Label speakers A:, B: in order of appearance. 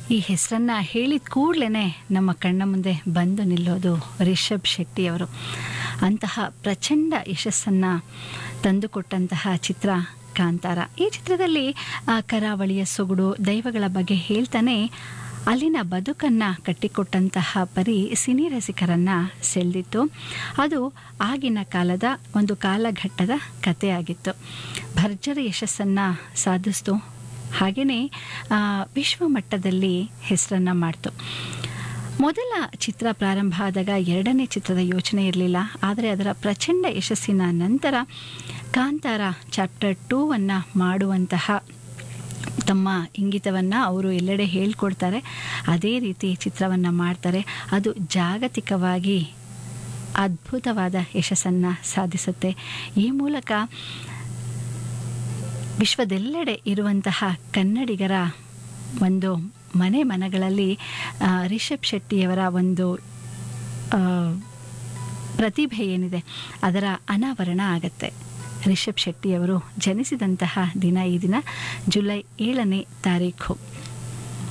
A: ಈ ಹೆಸರನ್ನ ಹೇಳಿದ ಕೂಡಲೇ ನಮ್ಮ ಕಣ್ಣ ಮುಂದೆ ಬಂದು ನಿಲ್ಲೋದು ರಿಷಬ್ ಶೆಟ್ಟಿಯವರು ಅಂತಹ ಪ್ರಚಂಡ ಯಶಸ್ಸನ್ನು ತಂದುಕೊಟ್ಟಂತಹ ಚಿತ್ರ ಕಾಂತಾರ ಈ ಚಿತ್ರದಲ್ಲಿ ಆ ಕರಾವಳಿಯ ಸೊಗಡು ದೈವಗಳ ಬಗ್ಗೆ ಹೇಳ್ತಾನೆ ಅಲ್ಲಿನ ಬದುಕನ್ನು ಕಟ್ಟಿಕೊಟ್ಟಂತಹ ಪರಿ ಸಿನಿ ರಸಿಕರನ್ನ ಸೆಳೆದಿತ್ತು ಅದು ಆಗಿನ ಕಾಲದ ಒಂದು ಕಾಲಘಟ್ಟದ ಕಥೆಯಾಗಿತ್ತು ಭರ್ಜರಿ ಯಶಸ್ಸನ್ನು ಸಾಧಿಸ್ತು ಹಾಗೆಯೇ ವಿಶ್ವಮಟ್ಟದಲ್ಲಿ ಹೆಸರನ್ನು ಮಾಡ್ತು ಮೊದಲ ಚಿತ್ರ ಪ್ರಾರಂಭ ಆದಾಗ ಎರಡನೇ ಚಿತ್ರದ ಯೋಚನೆ ಇರಲಿಲ್ಲ ಆದರೆ ಅದರ ಪ್ರಚಂಡ ಯಶಸ್ಸಿನ ನಂತರ ಕಾಂತಾರ ಚಾಪ್ಟರ್ ಟೂ ಅನ್ನು ಮಾಡುವಂತಹ ತಮ್ಮ ಇಂಗಿತವನ್ನು ಅವರು ಎಲ್ಲೆಡೆ ಹೇಳ್ಕೊಡ್ತಾರೆ ಅದೇ ರೀತಿ ಚಿತ್ರವನ್ನು ಮಾಡ್ತಾರೆ ಅದು ಜಾಗತಿಕವಾಗಿ ಅದ್ಭುತವಾದ ಯಶಸ್ಸನ್ನು ಸಾಧಿಸುತ್ತೆ ಈ ಮೂಲಕ ವಿಶ್ವದೆಲ್ಲೆಡೆ ಇರುವಂತಹ ಕನ್ನಡಿಗರ ಒಂದು ಮನೆ ಮನಗಳಲ್ಲಿ ರಿಷಬ್ ಶೆಟ್ಟಿಯವರ ಒಂದು ಪ್ರತಿಭೆ ಏನಿದೆ ಅದರ ಅನಾವರಣ ಆಗತ್ತೆ ರಿಷಬ್ ಶೆಟ್ಟಿಯವರು ಜನಿಸಿದಂತಹ ದಿನ ಈ ದಿನ ಜುಲೈ ಏಳನೇ ತಾರೀಖು